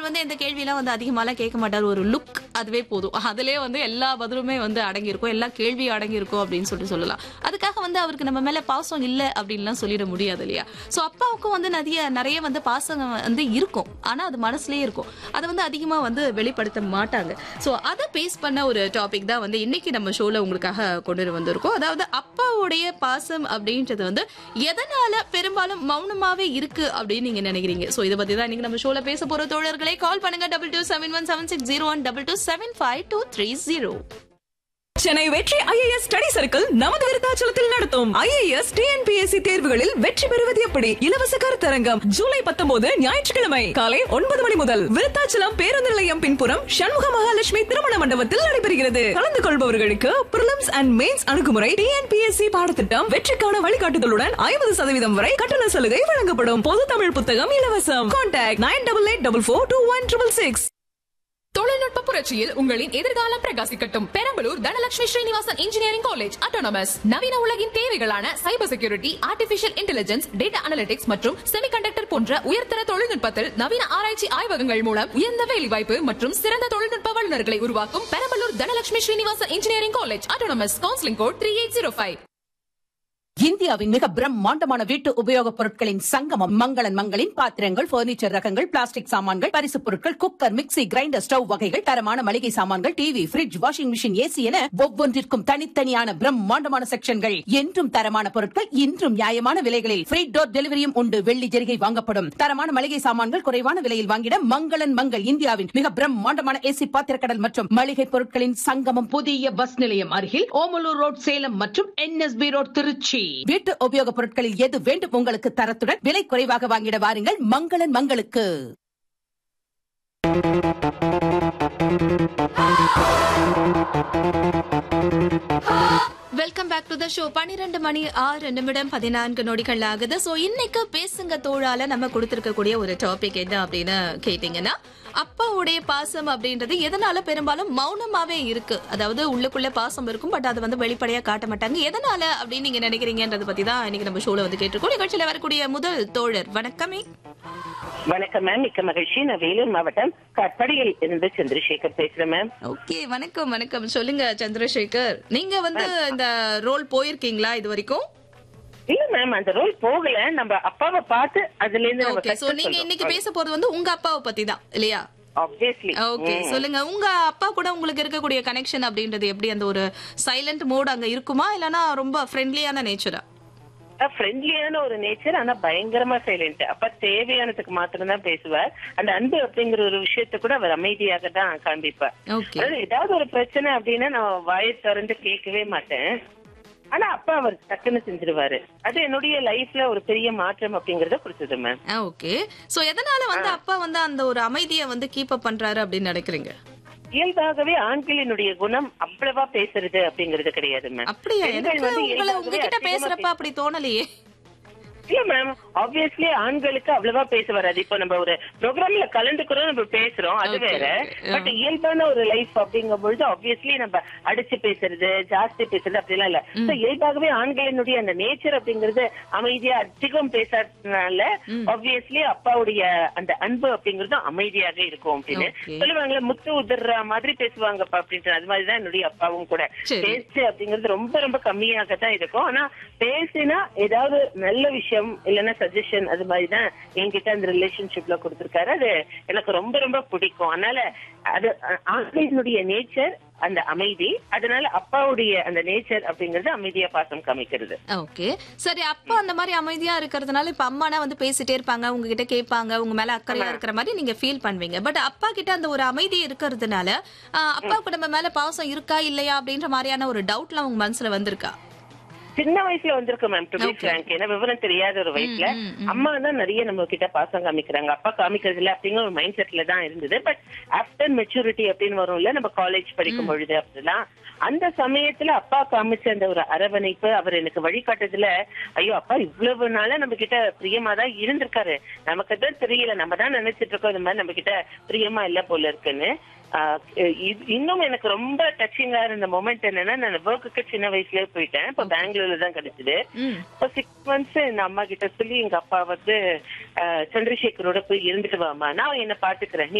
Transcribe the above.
அவர் வந்து இந்த கேள்வியெல்லாம் வந்து அதிகமாலாம் கேட்க மாட்டார் ஒரு லுக் அதுவே போதும் அதுலயே வந்து எல்லா பதிலுமே வந்து அடங்கியிருக்கும் எல்லா கேள்வியும் அடங்கியிருக்கும் அப்படின்னு சொல்லிட்டு சொல்லலாம் அதுக்காக வந்து அவருக்கு நம்ம மேல பாசம் இல்ல அப்படின்லாம் சொல்லிட முடியாது இல்லையா சோ அப்பாவுக்கும் வந்து நிறைய நிறைய வந்து பாசம் வந்து இருக்கும் ஆனா அது மனசுலயே இருக்கும் அதை வந்து அதிகமா வந்து வெளிப்படுத்த மாட்டாங்க சோ அதை பேஸ் பண்ண ஒரு டாபிக் தான் வந்து இன்னைக்கு நம்ம ஷோல உங்களுக்காக கொண்டு வந்திருக்கோம் அதாவது அப்பாவுடைய பாசம் அப்படின்றது வந்து எதனால பெரும்பாலும் மௌனமாவே இருக்கு அப்படின்னு நீங்க நினைக்கிறீங்க சோ இதை பத்தி தான் இன்னைக்கு நம்ம ஷோல பேச போற தோழர்களே கால் பண்ணுங்க double two seven one seven six zero one double two seven five two three zero Chennai Vetri IAS study circle நமது விருத்தாச்சலத்தில் நடத்தும் ஐஏஎஸ் டிஎன்பிஎஸ்சி தேர்வுகளில் வெற்றி பெறுவது எப்படி இலவச கருத்தரங்கம் ஜூலை பத்தொன்பது ஞாயிற்றுக்கிழமை காலை ஒன்பது மணி முதல் விருத்தாச்சலம் பேருந்து நிலையம் பின்புறம் சண்முக மகாலட்சுமி திருமண மண்டபத்தில் நடைபெறுகிறது கலந்து கொள்பவர்களுக்கு பிரிலிம்ஸ் அண்ட் மெயின்ஸ் அணுகுமுறை டிஎன்பிஎஸ்சி பாடத்திட்டம் வெற்றிக்கான வழிகாட்டுதலுடன் ஐம்பது சதவீதம் வரை கட்டண சலுகை வழங்கப்படும் பொது தமிழ் புத்தகம் இலவசம் contact nine double eight double four two one triple six தொழில்நுட்ப புரட்சியில் உங்களின் எதிர்காலம் பிரகாசிக்கட்டும் Perambalur Dhanalakshmi Srinivasan engineering college autonomous நவீன உலகின் தேவைகளான cyber security artificial intelligence data analytics மற்றும் செமிகண்டக்டர் போன்ற உயர்தர தொழில்நுட்பத்தில் நவீன ஆராய்ச்சி ஆய்வகங்கள் மூலம் உயர்ந்த வேலைவாய்ப்பு மற்றும் சிறந்த தொழில்நுட்ப வல்லுநர்களை உருவாக்கும் Perambalur Dhanalakshmi Srinivasan engineering college autonomous counselling code three eight zero five இந்தியாவின் மிக பிரம்மாண்டமான வீட்டு உபயோகப் பொருட்களின் சங்கமம் மங்களன் மங்களின் பாத்திரங்கள் பர்னிச்சர் ரகங்கள் பிளாஸ்டிக் சாமான்கள் பரிசுப் பொருட்கள் குக்கர் மிக்ஸி கிரைண்டர் ஸ்டவ் வகைகள் தரமான மளிகை சாமான்கள் TV fridge washing machine AC என ஒவ்வொன்றிற்கும் தனித்தனியான பிரம்மாண்டமான செக்ஷன்கள் என்றும் தரமான பொருட்கள் இன்றும் நியாயமான விலைகளில் ஃப்ரீ டோர் டெலிவரியும் உண்டு வெள்ளி ஜெரிகை வாங்கப்படும் தரமான மளிகை சாமான்கள் குறைவான விலையில் வாங்கிட மங்களன் மங்கள் இந்தியாவின் மிக பிரம்மாண்டமான ஏசி பாத்திரக்கடல் மற்றும் மளிகை பொருட்களின் சங்கமம் புதிய பஸ் நிலையம் அருகில் ஓமலூர் ரோட் சேலம் மற்றும் என்எஸ்பி ரோட் திருச்சி வீட்டு உபயோகப் பொருட்களில் எது வேண்டும் உங்களுக்கு தரத்துடன் விலை குறைவாக வாங்கிட வாருங்கள் மங்களன் மங்களுக்கு welcome back to the show பன்னிரெண்டு மணி ஆறு நிமிடம் பதினான்கு நொடிகள் ஆகுது சோ இன்னைக்கு பேசுங்க தோழால நம்ம கொடுத்திருக்கக்கூடிய ஒரு டாபிக் என்ன அப்படின்னு கேட்டீங்கன்னா அப்பாவுடைய பாசம் அப்படின்றது எதனால பெரும்பாலும் மௌனமாவே இருக்கு அதாவது உள்ளுக்குள்ள பாசம் இருக்கும் பட் அதை வந்து வெளிப்படையா காட்ட மாட்டாங்க எதனால அப்படின்னு நீங்க நினைக்கிறீங்கன்றத பத்தி தான் இன்னைக்கு நம்ம ஷோல வந்து கேட்டிருக்கோம் நிகழ்ச்சியில வரக்கூடிய முதல் தோழர் வணக்கமே வணக்கம் மேம் மிக்க மகிழ்ச்சி நான் வேலூர் மாவட்டம் கட்படியில் இருந்து சந்திரசேகர் பேசுறேன் மேம் ஓகே வணக்கம் வணக்கம் சொல்லுங்க சந்திரசேகர் நீங்க வந்து இந்த ரோல் போயிருக்கீங்களா இது வரைக்கும் இல்ல மேம் அந்த ரோல் போகல நம்ம அப்பாவை பார்த்து அதுல இருந்து நம்ம ஓகே சோ நீங்க இன்னைக்கு பேச போறது வந்து உங்க அப்பாவை பத்தி தான் இல்லையா ஆப்வியஸ்லி ஓகே சொல்லுங்க உங்க அப்பா கூட உங்களுக்கு இருக்கக்கூடிய கனெக்ஷன் அப்படின்றது எப்படி அந்த ஒரு சைலண்ட் மோட் அங்க இருக்குமா இல்லனா ரொம்ப ஃப்ரெண்ட்லியான நேச்சரா ஃப்ரெண்ட்லியான ஒரு நேச்சர் ஆனா பயங்கரமா சைலண்ட் அப்ப தேவையானதுக்கு மாத்திரம் தான் பேசுவார் அந்த அன்பு அப்படிங்கிற ஒரு விஷயத்த கூட அவர் அமைதியாக தான் காண்பிப்பார் ஓகே அதாவது ஏதாவது ஒரு பிரச்சனை அப்படின்னா நான் வாயை திறந்து கேட்கவே மாட்டேன் ஆனா அப்பா அவர் டக்குன்னு செஞ்சிருவாரு அது என்னுடைய லைஃப்ல ஒரு பெரிய மாற்றம் அப்படிங்கறத கொடுத்தது மேம் ஓகே சோ எதனால வந்து அப்பா வந்து அந்த ஒரு அமைதியை வந்து கீப் அப் பண்றாரு அப்படின்னு நினைக்கிறீங்க இயல்பாகவே ஆண்களினுடைய குணம் அவ்வளவா பேசுறது அப்படிங்கறது கிடையாது மேம் அப்படியா பெண்கள் எனக்கு வந்து உங்களை இயல்பாகவே உங்ககிட்ட அதிகமா பேசுறப்ப அப்படி தோணலையே இல்ல மேம் ஆப்வியஸ்லி ஆண்களுக்கு அவ்வளவா பேச வராது இப்போ நம்ம ஒரு ப்ரோக்ராம்ல கலந்துக்கிறோம் நம்ம பேசுறோம் அது Okay, வேற okay. பட் இயல்பான ஒரு லைஃப் அப்படிங்கும் பொழுது ஆப்வியஸ்லி நம்ம அடிச்சு பேசுறது ஜாஸ்தி பேசுறது அப்படிலாம் இல்ல So, இயல்பாகவே ஆண்களினுடைய அந்த நேச்சர் அப்படிங்கறது அமைதியா அதிகம் பேசாததுனால ஆப்வியஸ்லி அப்பாவுடைய அந்த அன்பு அப்படிங்கறதும் அமைதியாக இருக்கும் அப்படின்னு Okay. சொல்லுவாங்கல்ல முத்து உதிர்ற மாதிரி பேசுவாங்கப்பா அப்படின்ட்டு அது மாதிரிதான் என்னுடைய அப்பாவும் கூட சரி. பேச்சு அப்படிங்கிறது ரொம்ப ரொம்ப கம்மியாக தான் இருக்கும் ஆனா பேசினா ஏதாவது நல்ல விஷயம் இல்லைன்னா சஜஷன் அது மாதிரி தான் என்கிட்ட அந்த ரிலேஷன்ஷிப்ல கொடுத்திருக்காரு அது எனக்கு ரொம்ப ரொம்ப பிடிக்கும் அதனால அது அஹ், ஆண்களினுடைய நேச்சர் அந்த அமைதி அதனால அப்பாவுடைய அந்த நேச்சர் அப்படிங்கறது அமைதியா பாசம் காமிக்கிறது ஓகே சரி அப்பா அந்த மாதிரி அமைதியா இருக்கிறதுனால இப்ப அம்மானா வந்து பேசிட்டே இருப்பாங்க உங்ககிட்ட கேட்பாங்க உங்க மேல அக்கறையா இருக்கிற மாதிரி நீங்க ஃபீல் பண்ணுவீங்க பட் அப்பா கிட்ட அந்த ஒரு அமைதி இருக்கிறதுனால ஆஹ், அப்பாவுக்கு நம்ம மேல பாசம் இருக்கா இல்லையா அப்படின்ற மாதிரியான ஒரு டவுட்லாம் உங்க மனசுல வந்திருக்கா சின்ன வயசுல வந்திருக்கு மேம் டு பி ஃபிராங்க் ஏன்னா விவரம் தெரியாத ஒரு வயசுல அம்மா தான் நிறைய நம்ம கிட்ட பாசம் காமிக்கிறாங்க அப்பா காமிக்கிறது இல்ல அப்படிங்கிற ஒரு மைண்ட் செட்ல தான் இருந்தது பட் ஆஃப்டர் மெச்சூரிட்டி அப்படின்னு வரும்ல நம்ம காலேஜ் படிக்கும் பொழுது அப்படிலாம் அந்த சமயத்துல அப்பா காமிச்ச அந்த ஒரு அரவணைப்பு அவர் எனக்கு வழிகாட்டுதுல ஐயோ அப்பா இவ்வளவு நாளா நம்ம கிட்ட பிரியமா தான் இருந்திருக்காரு நமக்கு தான் தெரியல நம்ம தான் நினைச்சிட்டு இருக்கோம் இந்த மாதிரி நம்ம கிட்ட பிரியமா இல்ல போல இருக்குன்னு ஆஹ் இது- இன்னும் எனக்கு ரொம்ப டச்சிங்கா இருந்த மொமெண்ட் என்னன்னா நான் ஒர்க்குக்கு சின்ன வயசுலயே போயிட்டேன் இப்ப பெங்களூர்ல தான் கிடைச்சது இப்போ சிக்ஸ் மந்த்ஸ் எங்க அம்மா கிட்ட சொல்லி எங்க அப்பா வந்து ஆஹ் சந்திரசேகரோட போய் இருந்துட்டு வாமா நான் என்ன பாத்துக்கிறேன் நீ